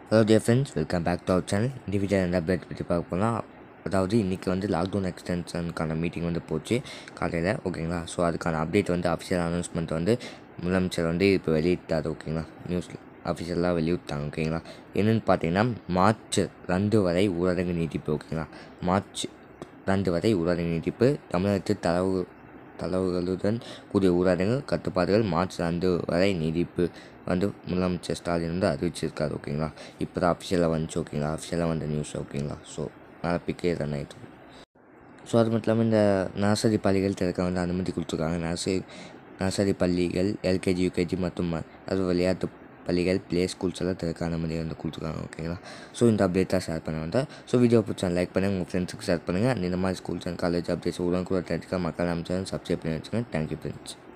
hello dear friends welcome back to our channel இந்த video என்ன update பற்றி பார்க்க போகலாம் அதாவது இன்றைக்கி வந்து லாக்டவுன் எக்ஸ்டென்ஷனுக்கான மீட்டிங் வந்து போச்சு காலையில் ஓகேங்களா ஸோ அதுக்கான அப்டேட் வந்து அஃபிஷியல் அனௌன்ஸ்மெண்ட் வந்து முதலமைச்சர் வந்து இப்போ வெளியிட்டார் ஓகேங்களா நியூஸில் அஃபிஷியலாக வெளியிட்டாங்க ஓகேங்களா என்னென்னு பார்த்தீங்கன்னா மார்ச் ரெண்டு வரை ஊரடங்கு நீட்டிப்பு ஓகேங்களா மார்ச் ரெண்டு வரை ஊரடங்கு நீட்டிப்பு தமிழகத்தில் தளவு தளவுகளுடன் கூடிய ஊரடங்கு கட்டுப்பாடுகள் மார்ச் ரெண்டு வரை நீடிப்பு வந்து முதலமைச்சர் ஸ்டாலின் வந்து அறிவிச்சிருக்காரு ஓகேங்களா இப்போ தான் அஃபிஷியலாக வந்துச்சு ஓகேங்களா அஃபிஷியலாக வந்த நியூஸ் ஓகேங்களா ஸோ நான் பிக்கே ரன் ஆகிட்டு ஸோ அது மட்டும் இல்லாமல் இந்த நர்சரி பள்ளிகள் திறக்க வந்து அனுமதி கொடுத்துருக்காங்க நர்சரி நர்சரி பள்ளிகள் எல்கேஜி யூகேஜி மற்றும் ம- அது விளையாட்டு பள்ளிகள் ப்ளே ஸ்கூல்ஸ் எல்லாம் திறக்க அனுமதி வந்து கொடுத்துருக்காங்க ஓகேங்களா ஸோ இந்த அப்டேட் தான் ஷேர் பண்ண வந்தேன் ஸோ வீடியோ பிடிச்சா லைக் பண்ணுங்கள் உங்கள் ஃப்ரெண்ட்ஸுக்கு ஷேர் பண்ணுங்கள் இந்த மாதிரி ஸ்கூல்ஸ் அண்ட் காலேஜ் அப்டேட்ஸ் உடனுக்குள்ள தெரிஞ்சுக்க மக்கள் அமைச்சர் சப்ஸ்கிரைப் பண்ணி வச்சுக்கோங்க தேங்க்யூ ஃப்ரெண்ட்ஸ்